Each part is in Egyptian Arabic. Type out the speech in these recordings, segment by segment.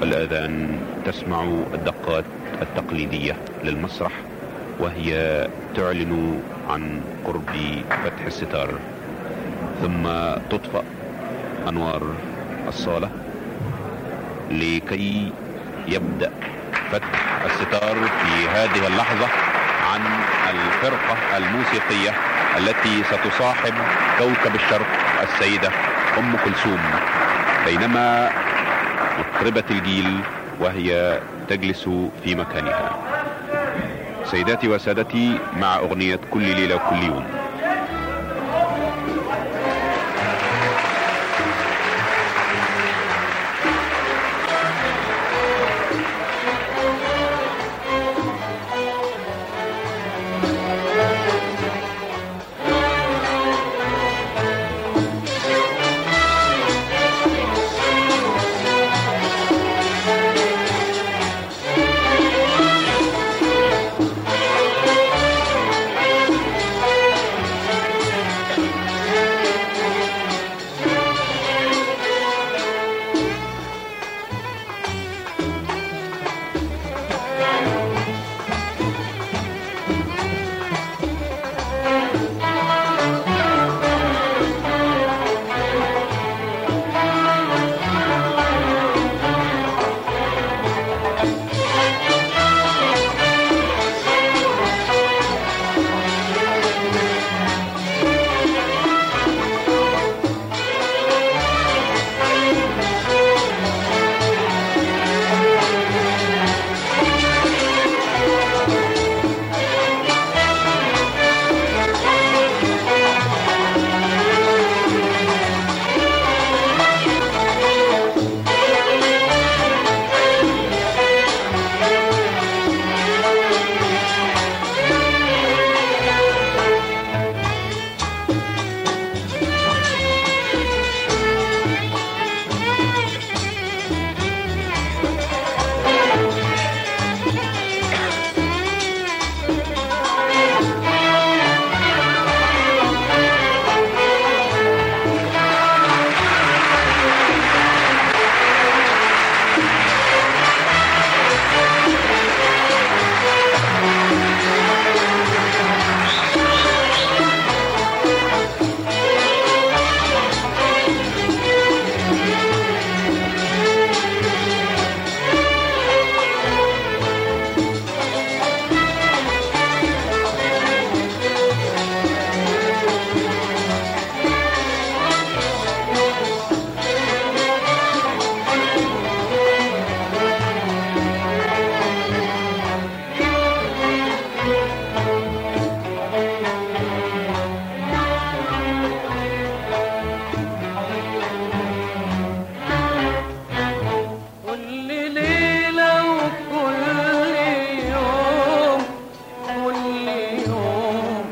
الآذان تسمع الدقات التقليدية للمسرح وهي تعلن عن قرب فتح الستار ثم تطفأ أنوار الصالة لكي يبدأ فتح الستار في هذه اللحظة عن الفرقة الموسيقية التي ستصاحب كوكب الشرق السيدة أم كلثوم بينما مطربة الجيل وهي تجلس في مكانها سيداتي وسادتي مع أغنية كل ليلة وكل يوم كل ليلة وكل يوم كل يوم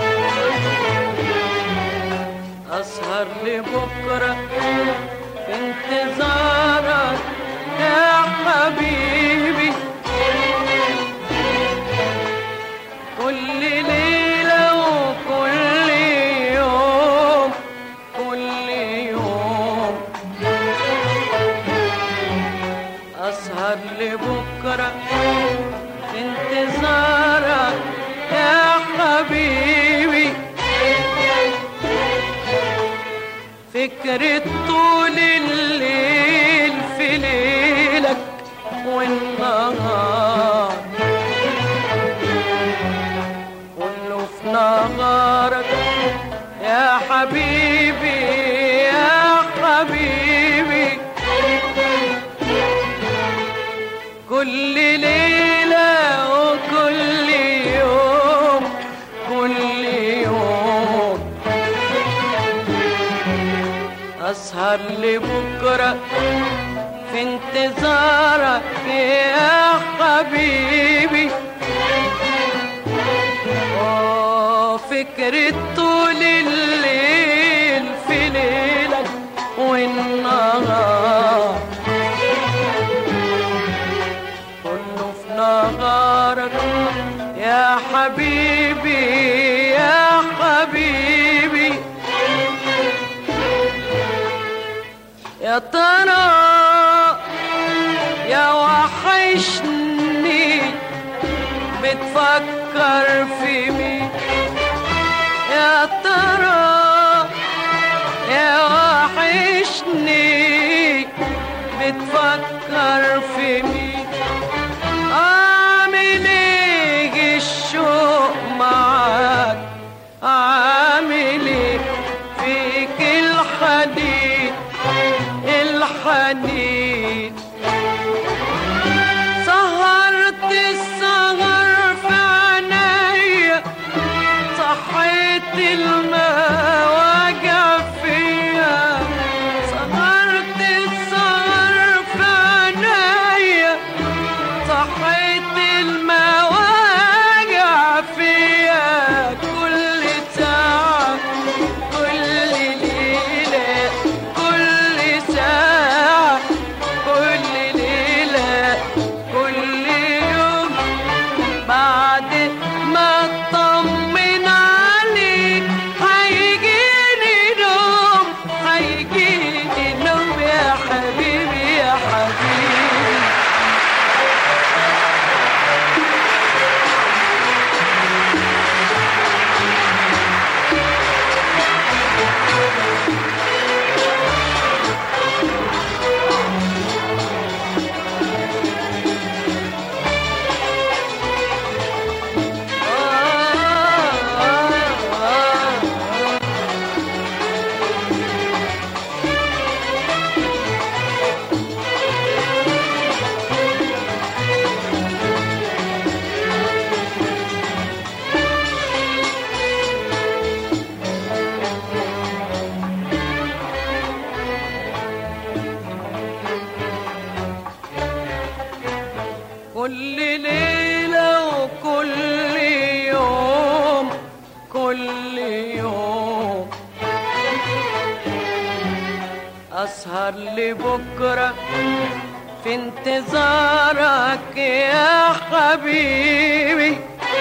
أسهر لبكرة في انتظارك يا حبيبي كل ليلة وكل يوم كل يوم أسهر لبكرة في انتظارك يا حبيبي فكرة طول الليل في ليلك والنهار كله في نهارك يا حبيبي يا حبيبي كل ليلة وكل يوم كل يوم أسهر لبكرة في انتظارك يا حبيبي آه، فكرة طول الليل في ليلك والنهار كله في نهارك يا حبيبي يا حبيبي يا ترى يا وحشني بتفكر في مين يا ترى يا وحشني بتفكر في مين عامل ايه الشوق معاك عامل ايه فيك الحنين الحنين سهرت السهر في عينيا صحيت المواجع فيا سهرت السهر في عينيا صحيت المواجع فيا كل ساعة كل ليلة كل ساعة كل ليلة كل يوم بعد ما اطمن عليك هيجيني نوم هيجيني نوم يا حبيبي يا حبيبي كل ليلة وكل يوم كل يوم أسهر لبكرة في انتظارك يا حبيبي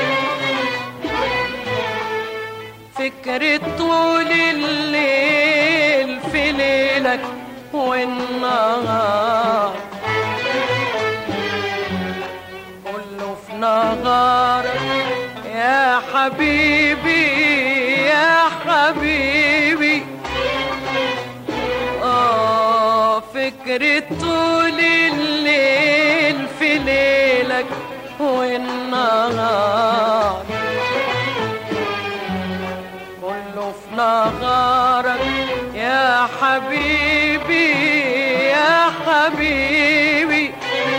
فكرة طول الليل في ليلك والنهار كله في نهارك يا حبيبي يا حبيبي آه فكرة طول الليل في ليلك والنهار كله في نهارك يا حبيبي يا حبيبي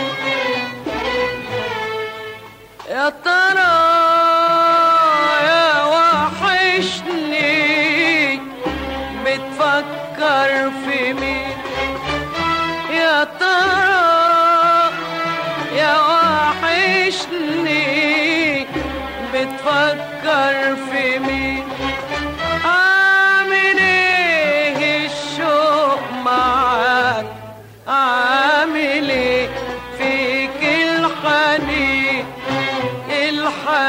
يا ترى يا وحشني بتفكر في مين يا ترى يا وحشني بتفكر في مين عامل ايه الشوق معاك عامل ايه فيك الحنين الحنين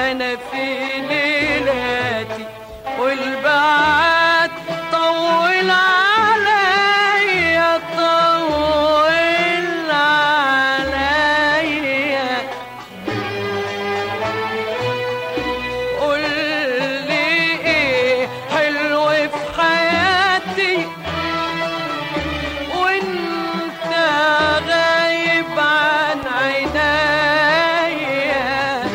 انا في ليلاتي والبعد طول عليا طول عليا قول لي ايه حلو في حياتي وانت غايب عن عينيا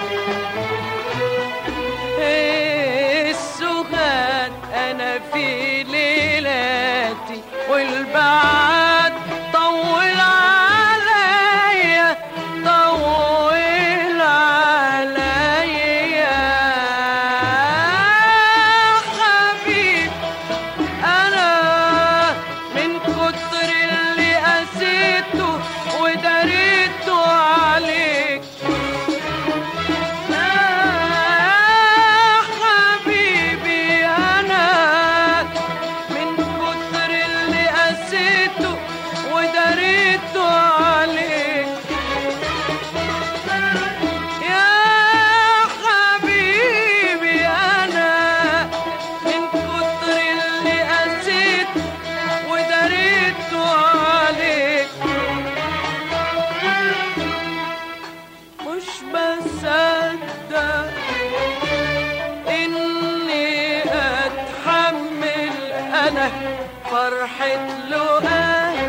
إيه السهاد انا في ليلاتي والبعد طول عليا طول عليا حبيب انا من كتر اللي قسيته وداريته عليك آه حبيبي انا من كتر اللي قسيته وداريته عليك يا حبيبي انا من كتر اللي قسيت وداريته عليك مش بصدق اني اتحمل انا فرحة لقاك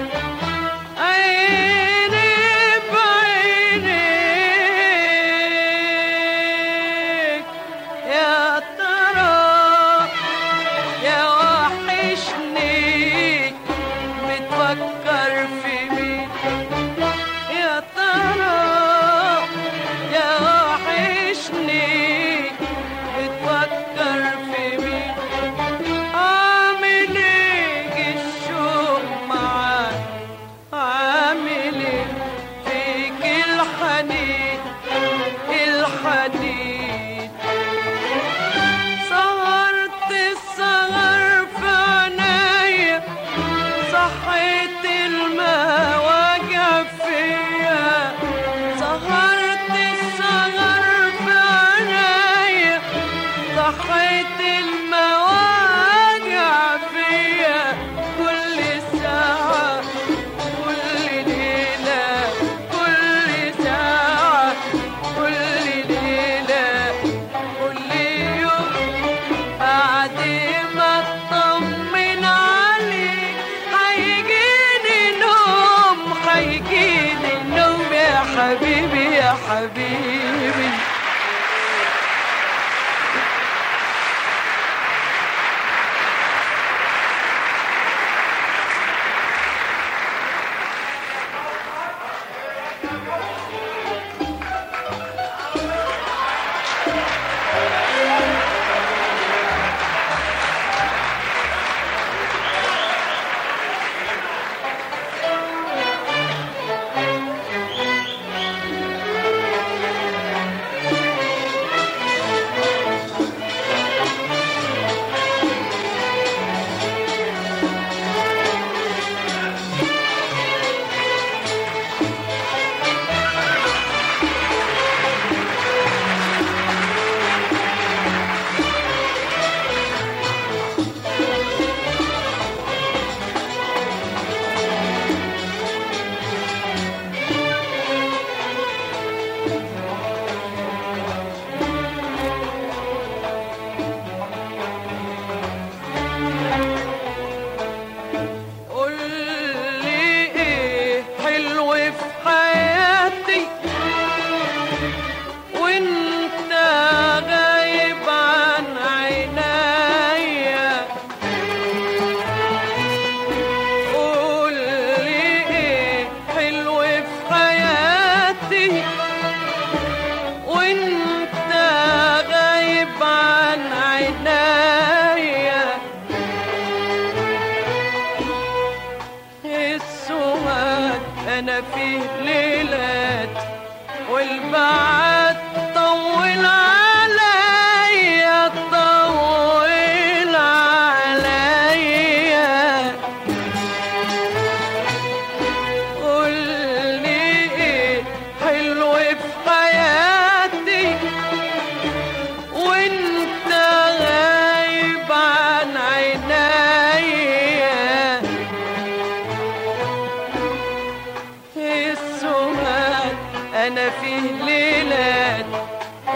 عيني بعينيك يا ترى يا وحشني بتفكر في مين يا ترى يا وحشني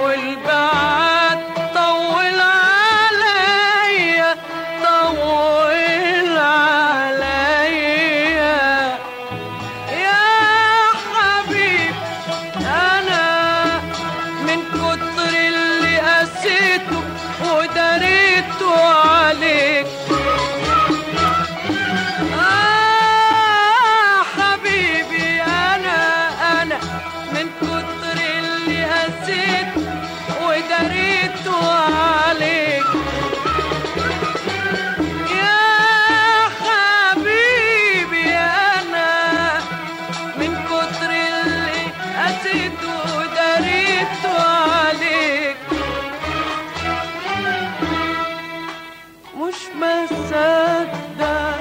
والبعد طول عليا طول عليا يا حبيب انا من كتر اللي قسيته وداريته عليك آه حبيبي أنا أنا من كتر اللي قسيت وداريته عليك يا حبيبي أنا من كتر اللي قسيت وداريته عليك مش مصدق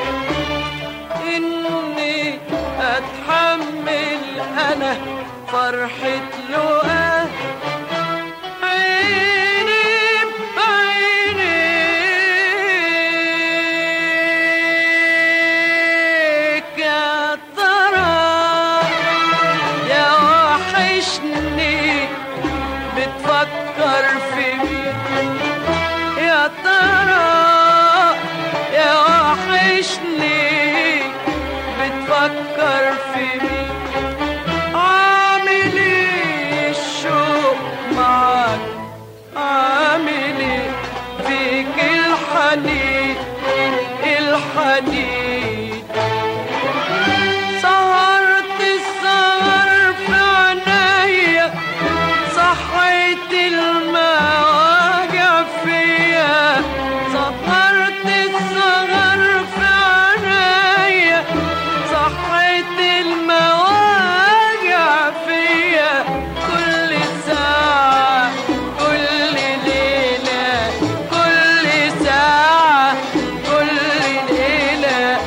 اني اتحمل انا فرحة لقاه عيني بعينيك يا ترى يا وحشني بتفكر في مين يا ترى يا وحشني بتفكر في مين عامل ايه الشوق معاك عامل ايه فيك الحنين الحنين سهرت السهر في عينيا صحيت المواجع فيا سهرت السهر في عينيا صحيت المواجع فيا كل ساعة كل ليلة كل ساعة كل ليلة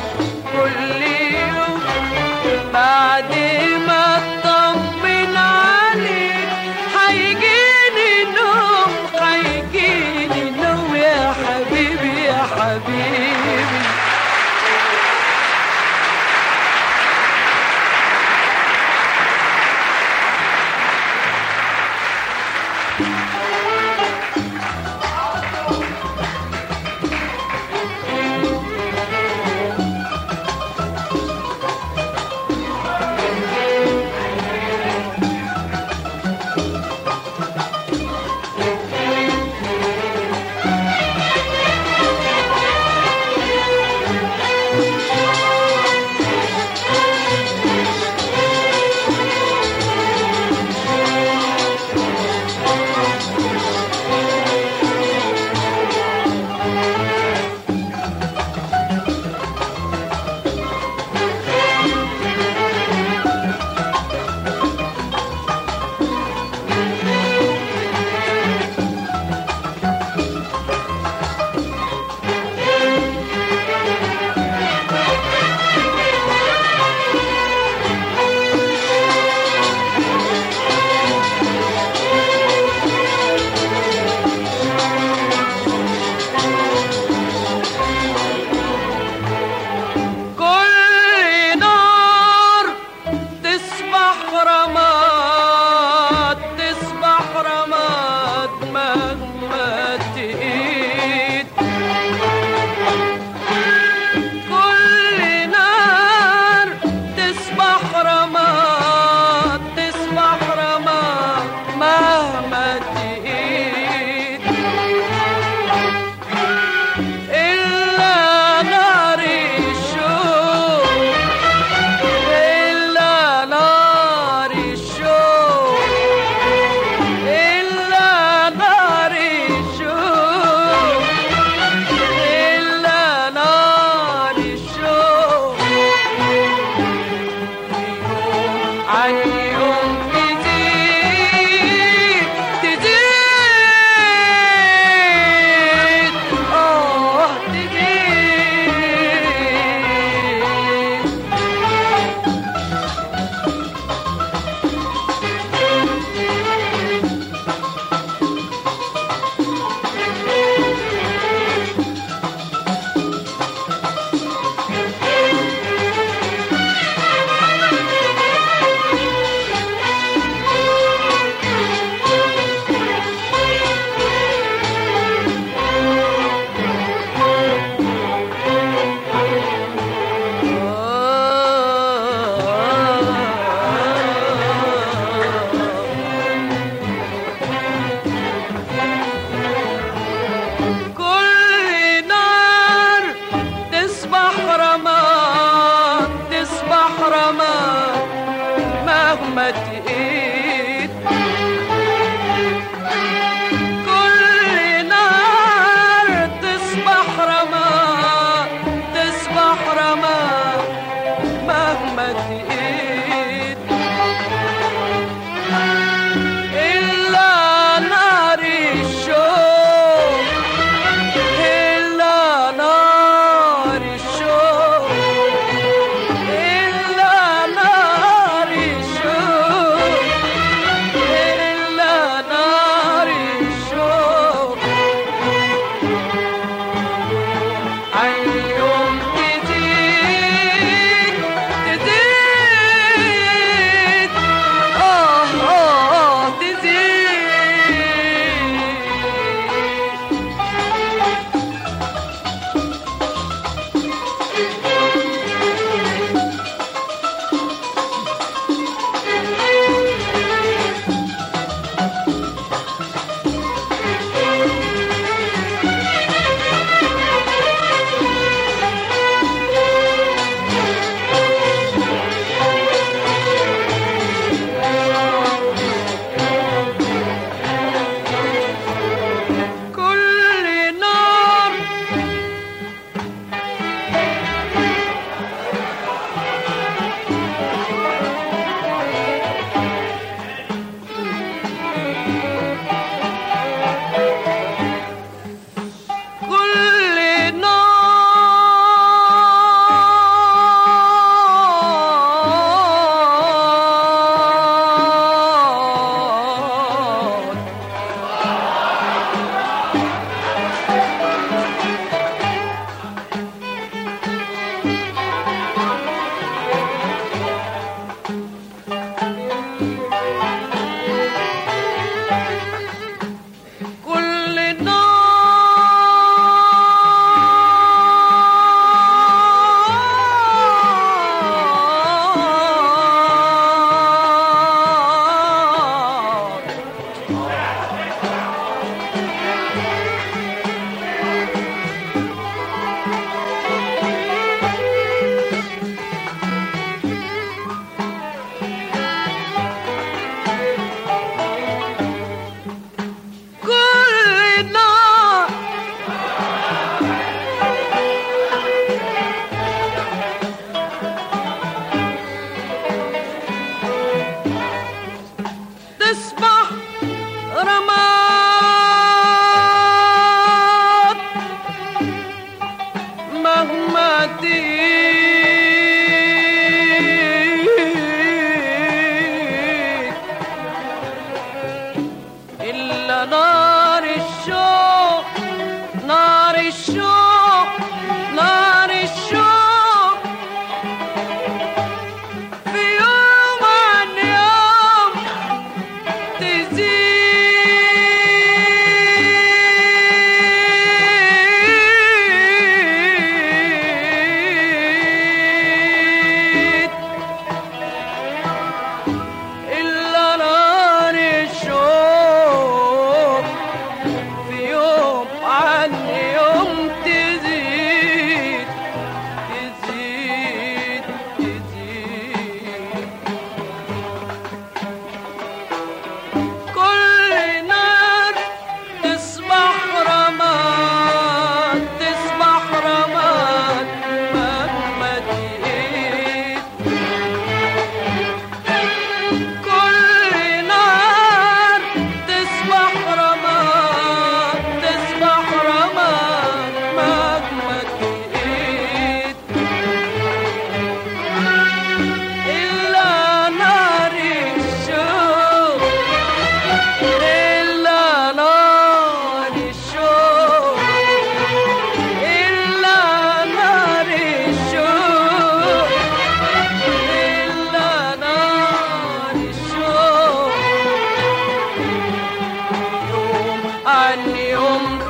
عن يوم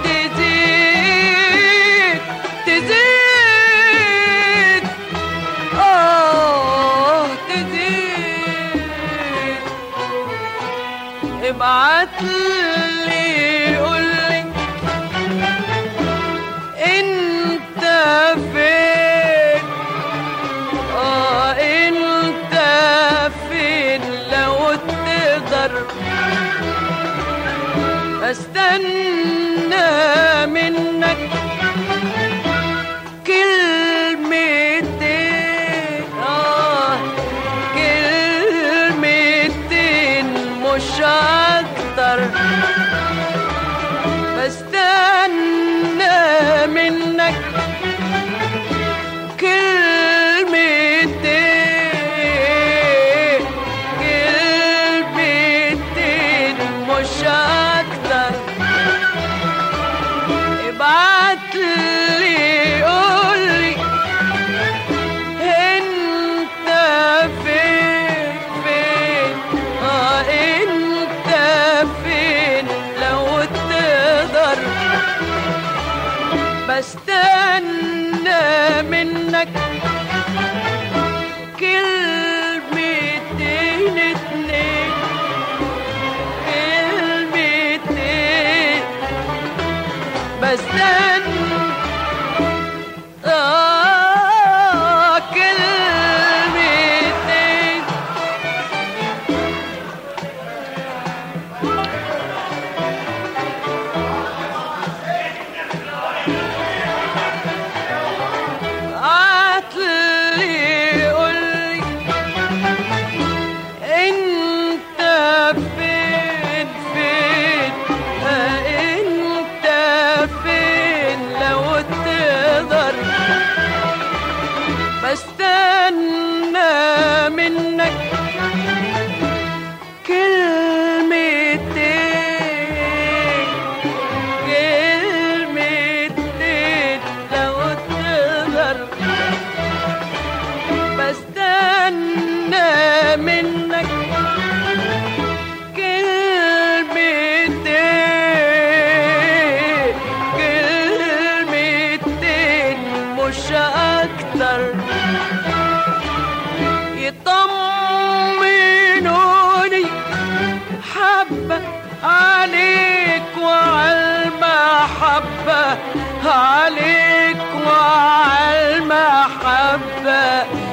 تزيد تزيد آه تزيد ابعت لي قول لي انت فين اه انت فين لو تقدر استنى منك كلمتين اه كلمتين مش اكتر بستنى منك كلمتين كلمتين مش اكتر ابعت لي قول لي انت فين فين اه انت فين لو تقدر بستنى منك كلمتين اتنين كلمتين بستنى آه كلمتين عتلي قولي انت فين فين ها انت فين لو تقدر بستنى منك كلمتين كلمتين لو تقدر بستنى منك كلمتين كلمتين مش أكتر يطمنوني حبة عليك وعلى المحبة عليك وعلى المحبة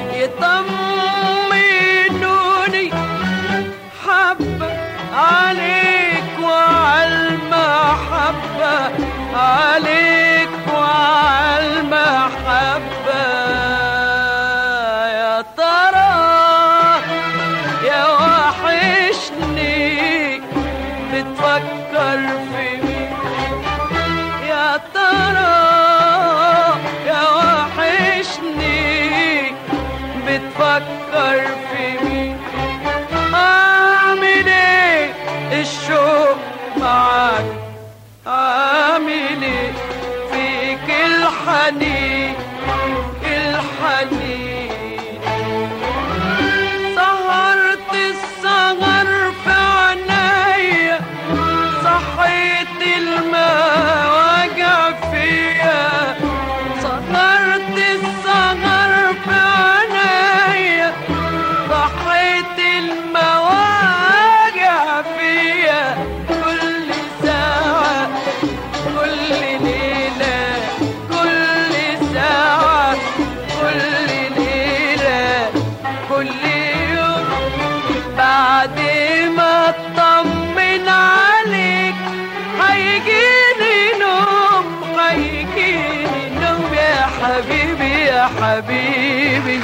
يطمنوني حبة عليك وعلى المحبة عليك وعلى المحبة يا ترى يا وحشني بتفكر في مين يا ترى يا وحشني بتفكر في مين اعمل ايه الشوق معاك عامل ايه فيك الحنين الحنين سهرت السهر في عينيا صحيت الماء وجع فيا سهرت السهر في عينيا صحيت الماء وجع فيا كل ساعة كل ليلة كل ساعة كل ليلة كل يوم بعد ما اطمن عليك هيجيني نوم هيجيني نوم يا حبيبي يا حبيبي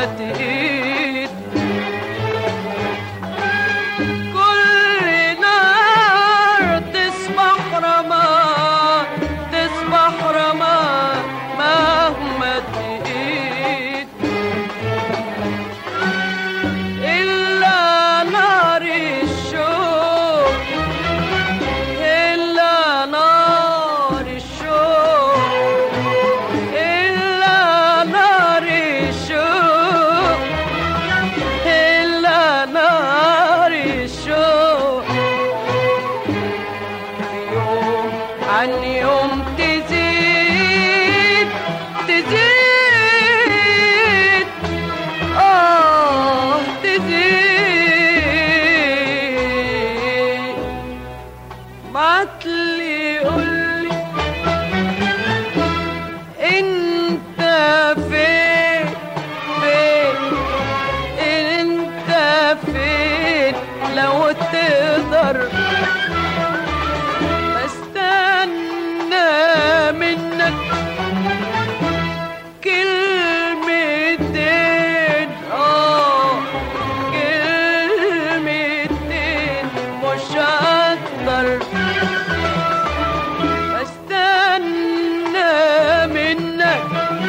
تقيد كل نار تصبح رماد تصبح رماد مهما تقيد إلا نار الشوق إلا نار الشوق إلا نار الشوق إلا نار الشوق يوم عن يوم تزيد تزيد آه تزيد بعتلي قولي انت فين فين انت فين لو تقدر بستنى منك كلمتين اه كلمتين مش اكتر بستنى منك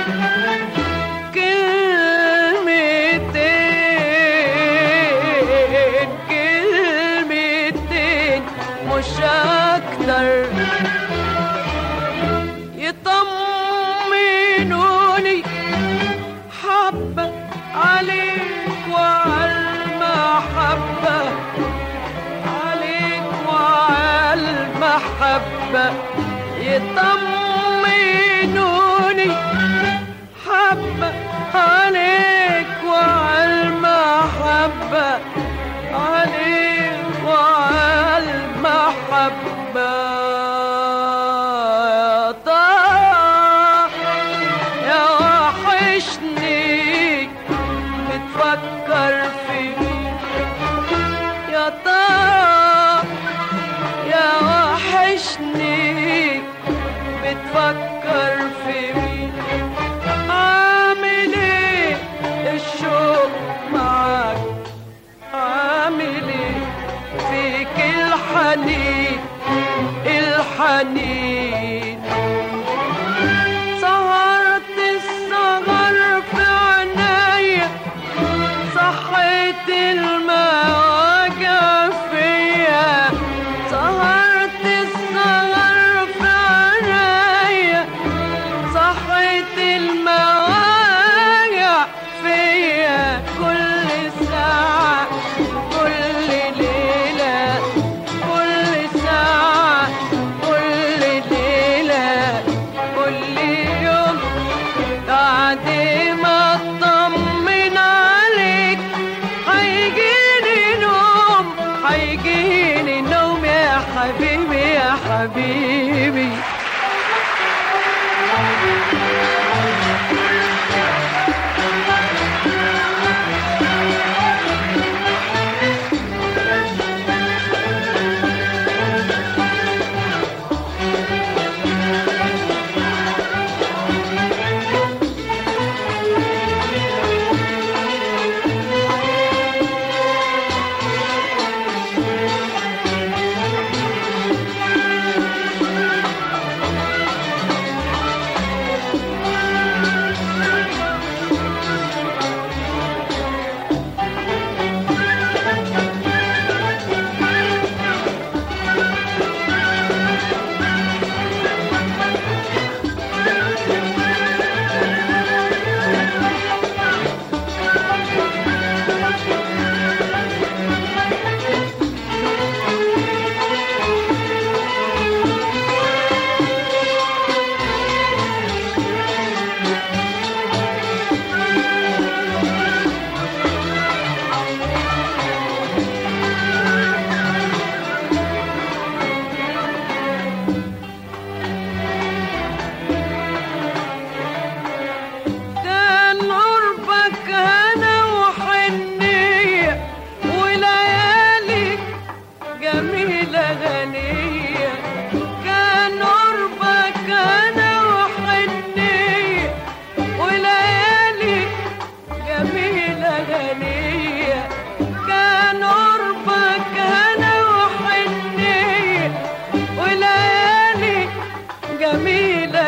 كلمتين كلمتين مش اكتر يطمنوني حبة عليك وعلى المحبة عليك وعلى المحبة يطمنوني حبة عليك وعلى المحبة عليك وعلى المحبة طه يا وحشني بتفكر فيك يا طه يا وحشني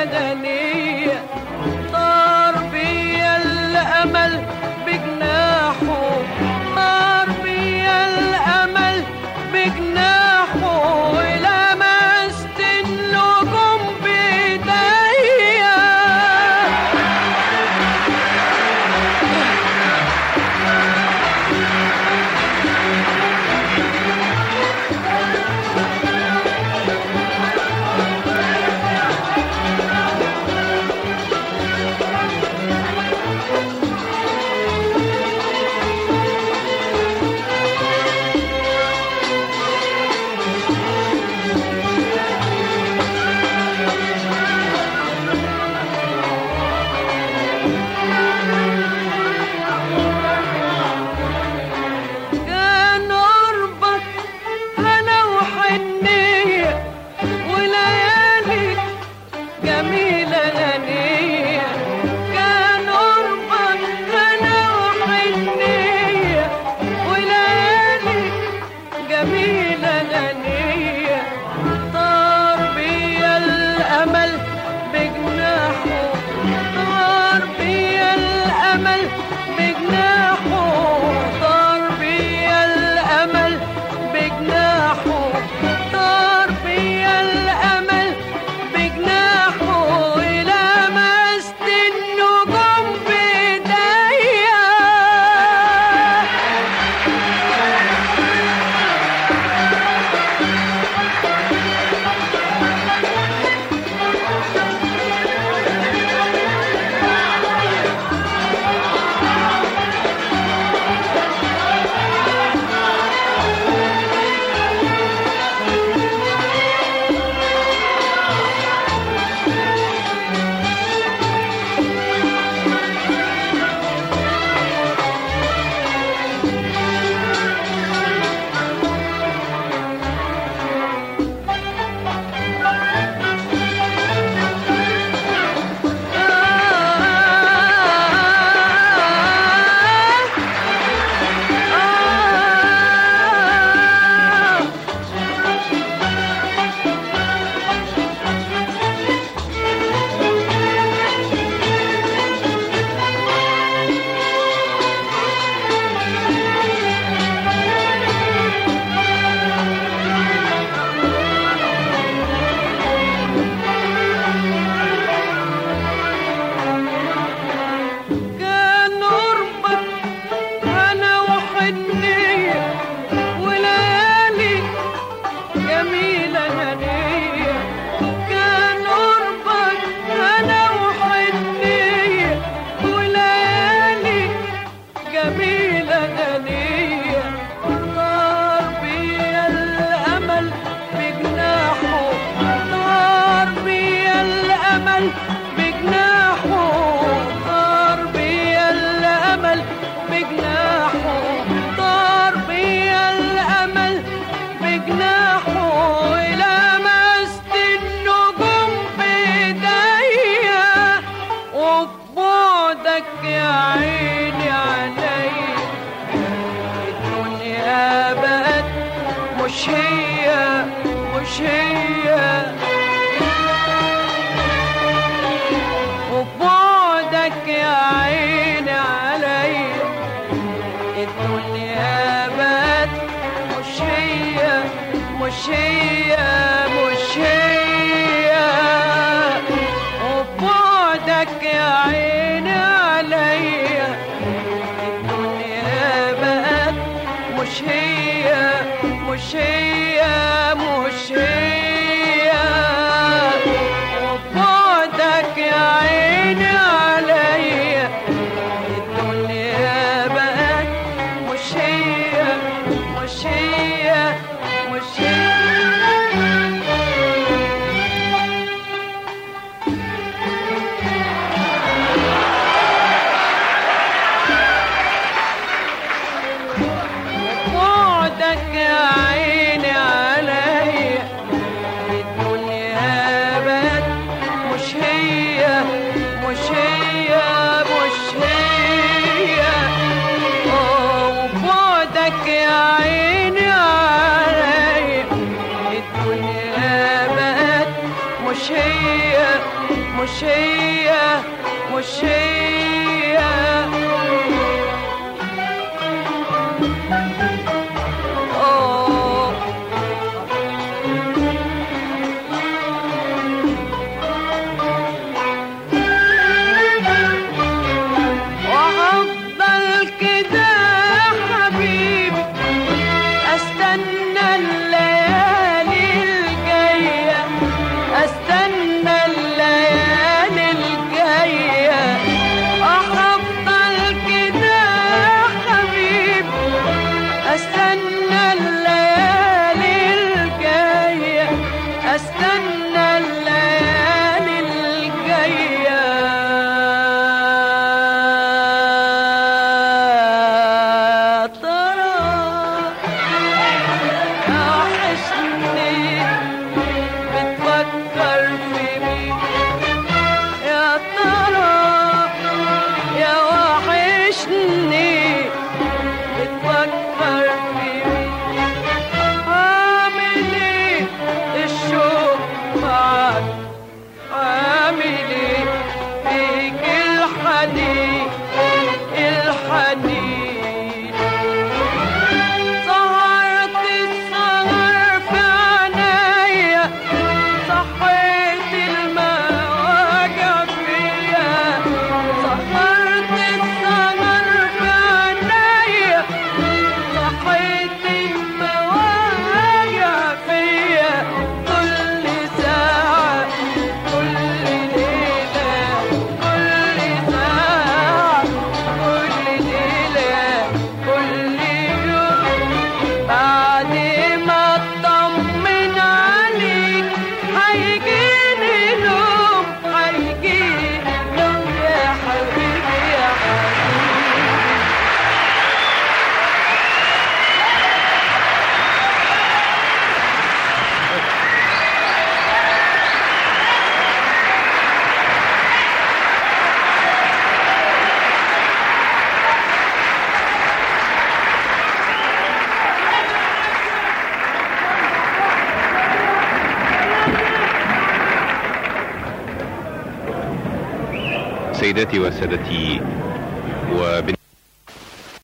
غنية طار بيا الأمل بجناحه طار بيا الأمل بجناحه ولمست النجوم بإيديا كان قربك هنا وحنية وليالي جميلة غنية كان قربك هنا وحنية وليالي جميلة غنية طار بيا الأمل بجناحه طار بيا الأمل بجناحه طار بيا الأمل بجناحه طار بيا الأمل بجناحه لمست النجوم بإيديا كان قربك أنا وحنية وليالي جميلة هنية كان قربك أنا وحنية وليالي جميلة غنية طار بيا الأمل بجناحه طار بيا الأمل بجناحه طار بيا الأمل بجناحه طار بيا الأمل بجناحه لمست النجوم بإيديا وبعدك يا عيني عليا الدنيا بقت مش هي مش هي وبعدك يا عيني عليا الدنيا بقت مش هي مش هي مش هي وبعدك يا عيني عليا الدنيا بقت مش هي مش هي مش هي وبعدك يا عيني عليا الدنيا بقت مش هي مش هي مش هي بعدك يا عيني عليا الدنيا بقت مش هي مش هي مش هي آه، وبعدك يا عيني عليا الدنيا بقت مش هي مش هي مش هي آه وهفضل كده حبيبي استنى الليالي الجاية استنى الليالي الجاية هفضل كده حبيبي استنى الليالي الجاية استنى الليالي الجاية ترى وحشني بتفكر في مين يا ترى يا وحشني بتفكر في مين عامل ايه الشوق معاك عامل ايه فيك الحنين الحنين سهرت السهر في عنايا صحيت المواجع فيا سهرت السهر في عنايا صحيت المواجع فيا كل ساعة كل ليلة كل ساعة كل ليلة كل يوم بعد ما اطمن عليك هيجيني نوم هيجيني نوم يا حبيبي يا حبيبي سيداتي وسادتي وبن